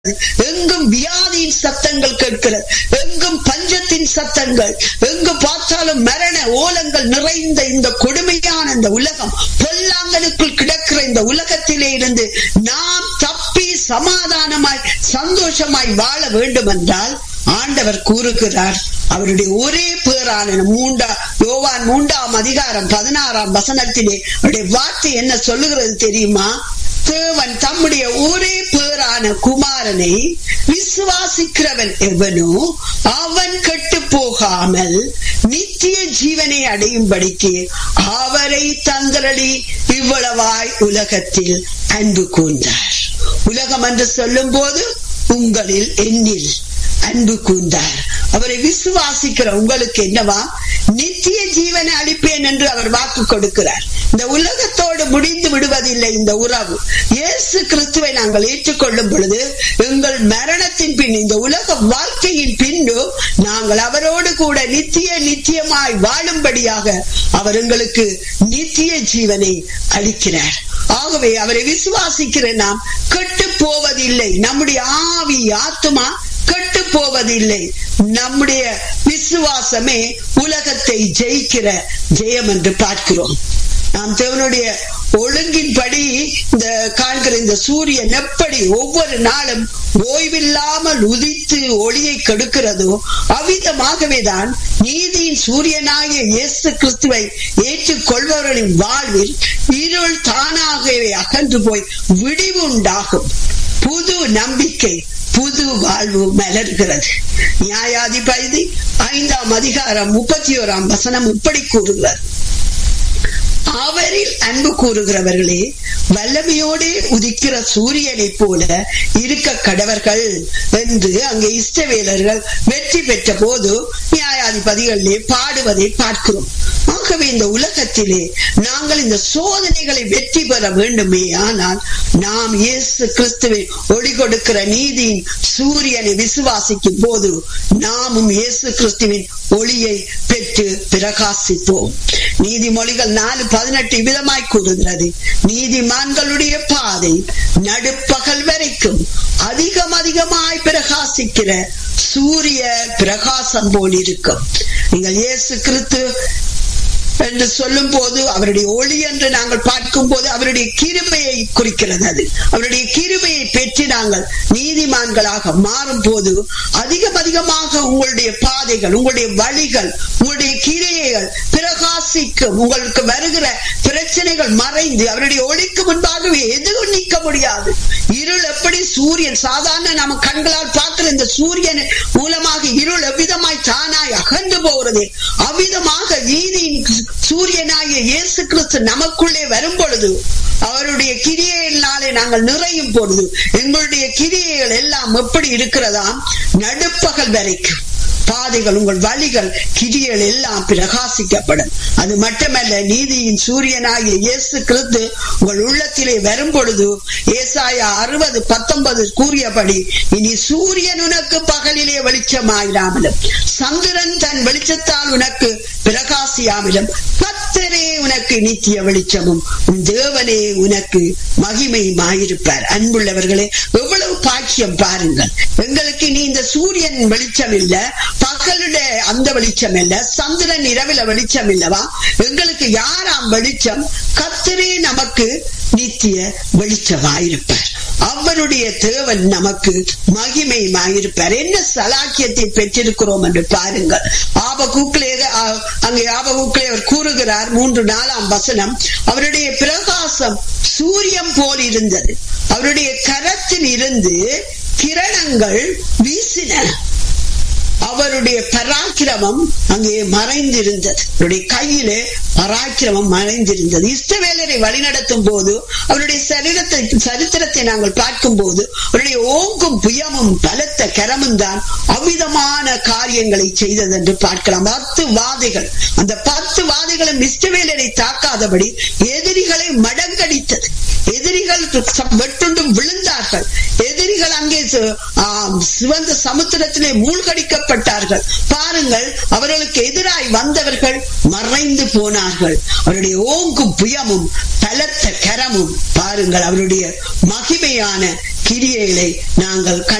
எங்கும் வியாதியின் சத்தங்கள் கேட்கிறது எங்கும் பஞ்சத்தின் சத்தங்கள் எங்கு பார்த்தாலும் மரண ஓலங்கள் நிறைந்த இந்த கொடுமையான இந்த உலகம் பொல்லாங்கனுக்குள் கிடக்கிற இந்த உலகத்திலே இருந்து நாம் தப்பி சமாதானமாய் சந்தோஷமாய் வாழ வேண்டும் என்றால் ஆண்டவர் கூறுகிறார் அவருடைய ஒரே பேரான மூண்டா யோவான் மூன்றாம் அதிகாரம் பதினாறாம் வசனத்திலே அவருடைய வார்த்தை என்ன சொல்லுகிறது தெரியுமா தேவன் தம்முடைய ஒரே பேரான குமாரனை விசுவாசிக்கிறவன் எவனோ அவன் கெட்டு போகாமல் நித்திய ஜீவனை அடையும்படிக்கு அவரை தந்தரடி இவ்வளவாய் உலகத்தில் அன்பு கூர்ந்தார் உலகம் என்று சொல்லும் போது உங்களில் என்னில் அன்பு கூர்ந்தார் அவரை விசுவாசிக்கிற உங்களுக்கு என்னவா நித்திய ஜீவனை அளிப்பேன் என்று அவர் வாக்கு கொடுக்கிறார் இந்த உலகத்தோடு முடிந்து விடுவதில்லை இந்த உறவு இயேசு கிறிஸ்துவை நாங்கள் ஏற்றுக்கொள்ளும் பொழுது எங்கள் மரணத்தின் பின் இந்த உலக வாழ்க்கையின் பின்னும் நாங்கள் அவரோடு கூட நித்திய நித்தியமாய் வாழும்படியாக அவர் எங்களுக்கு நித்திய ஜீவனை அளிக்கிறார் ஆகவே அவரை விசுவாசிக்கிற நாம் கெட்டு போவதில்லை நம்முடைய ஆவி ஆத்மா கெட்டு போவதில்லை நம்முடைய விசுவாசமே உலகத்தை ஜெயிக்கிற ஜெயம் என்று பார்க்கிறோம் நாம் தேவனுடைய ஒழுங்கின்படி இந்த காண்கிற இந்த சூரியன் எப்படி ஒவ்வொரு நாளும் ஓய்வில்லாமல் உதித்து ஒளியை கெடுக்கிறதோ அவ்விதமாகவே தான் நீதியின் சூரியனாகிய இயேசு கிறிஸ்துவை ஏற்றுக்கொள்பவர்களின் வாழ்வில் இருள் தானாகவே அகன்று போய் விடிவு உண்டாகும் புது நம்பிக்கை புது வாழ்வு மலர்கிறது நியாயாதிபதி ஐந்தாம் அதிகாரம் முப்பத்தி ஓராம் வசனம் இப்படி கூறுகிறது அவரில் அன்பு கூறுகிறவர்களே வல்லமையோடே உதிக்கிற சூரியனை போல இருக்க கடவர்கள் என்று அங்கே இஷ்டவேலர்கள் வெற்றி பெற்ற போது நியாயாதிபதிகளிலே பாடுவதை பார்க்கிறோம் ஆகவே இந்த உலகத்திலே நாங்கள் இந்த சோதனைகளை வெற்றி பெற வேண்டுமே ஆனால் நாம் இயேசு கிறிஸ்துவை ஒளி கொடுக்கிற நீதியின் சூரியனை விசுவாசிக்கும் போது நாமும் இயேசு கிறிஸ்துவின் ஒளியை பெற்று பிரகாசிப்போம் நீதிமொழிகள் நாலு பதினெட்டு விதமாய் கூறுகிறது நீதிமான்களுடைய பாதை நடுப்பகல் வரைக்கும் அதிகம் அதிகமாய் பிரகாசிக்கிற சூரிய பிரகாசம் போல் இருக்கும் நீங்கள் இயேசு கிறிஸ்து என்று சொல்லும் போது அவருடைய ஒளி என்று நாங்கள் பார்க்கும் போது அவருடைய கிருபையை குறிக்கிறது அது அவருடைய கிருபையை பெற்று நாங்கள் நீதிமான்களாக மாறும் போது அதிகம் அதிகமாக உங்களுடைய பாதைகள் உங்களுடைய வழிகள் உங்களுடைய கிரியைகள் பிரகாசிக்கும் உங்களுக்கு வருகிற பிரச்சனைகள் மறைந்து அவருடைய ஒளிக்கு முன்பாகவே எதுவும் நிற்க முடியாது இருள் எப்படி சூரியன் சாதாரண நம்ம கண்களால் பார்க்கிற இந்த சூரியன் மூலமாக இருள் எவ்விதமாய் தானாய் அகன்று போகிறது அவ்விதமாக நீதியின் சூரியனாகிய இயேசு கிறிஸ்து நமக்குள்ளே வரும் பொழுது அவருடைய கிரியையினாலே நாங்கள் நிறையும் பொழுது எங்களுடைய கிரியைகள் எல்லாம் எப்படி இருக்கிறதாம் நடுப்பகல் வரைக்கும் பாதைகள் உங்கள் வழிகள் கிரிகள் எல்லாம் பிரகாசிக்கப்படும் அது மட்டுமல்ல நீதியின் சூரியனாகிய இயேசு கிறிஸ்து உங்கள் உள்ளத்திலே வரும் பொழுது ஏசாயா அறுபது பத்தொன்பது கூறியபடி இனி சூரியன் உனக்கு பகலிலே வெளிச்சமாயிராமலும் சந்திரன் தன் வெளிச்சத்தால் உனக்கு பிரகாசியாமலும் கத்தரே உனக்கு நித்திய வெளிச்சமும் உன் தேவனே உனக்கு மகிமையுமாயிருப்பார் அன்புள்ளவர்களே எவ்வளவு பாக்கியம் பாருங்கள் எங்களுக்கு நீ இந்த சூரியன் வெளிச்சம் இல்ல பகலுடைய அந்த வெளிச்சம் இல்ல சந்திரன் இரவில வெளிச்சம் இல்லவா எங்களுக்கு யாராம் வெளிச்சம் கத்தரே நமக்கு நித்திய வெளிச்சமாயிருப்பார் அவருடைய தேவன் நமக்கு மகிமையுமாயிருப்பார் என்ன சலாக்கியத்தை பெற்றிருக்கிறோம் என்று பாருங்கள் ஆபகூக்கிலே அங்கே ஆபகூக்கிலே அவர் கூறுகிறார் மூன்று நாலாம் வசனம் அவருடைய பிரகாசம் சூரியம் போல் இருந்தது அவருடைய கரத்தில் இருந்து கிரணங்கள் வீசின அவருடைய பராக்கிரமம் அங்கே மறைந்திருந்தது அவருடைய கையிலே பராக்கிரமம் மறைந்திருந்தது இஷ்டவேலரை வழிநடத்தும் போது அவருடைய சரீரத்தை சரித்திரத்தை நாங்கள் பார்க்கும் போது அவருடைய ஓங்கும் புயமும் பலத்த கரமும் தான் அவ்விதமான காரியங்களை செய்தது என்று பார்க்கலாம் பத்து வாதைகள் அந்த பத்து வாதைகளும் இஷ்டவேலரை தாக்காதபடி எதிரிகளை மடங்கடித்தது எதிரிகள் வெட்டுண்டு விழுந்தார்கள் எதிரிகள் அங்கே சிவந்த சமுத்திரத்திலே மூழ்கடிக்கப்பட்டார்கள் பாருங்கள் அவர்களுக்கு எதிராய் வந்தவர்கள் மறைந்து போனார்கள் அவருடைய ஓங்கும் புயமும் பலத்த கரமும் பாருங்கள் அவருடைய மகிமையான கிரியைகளை நாங்கள்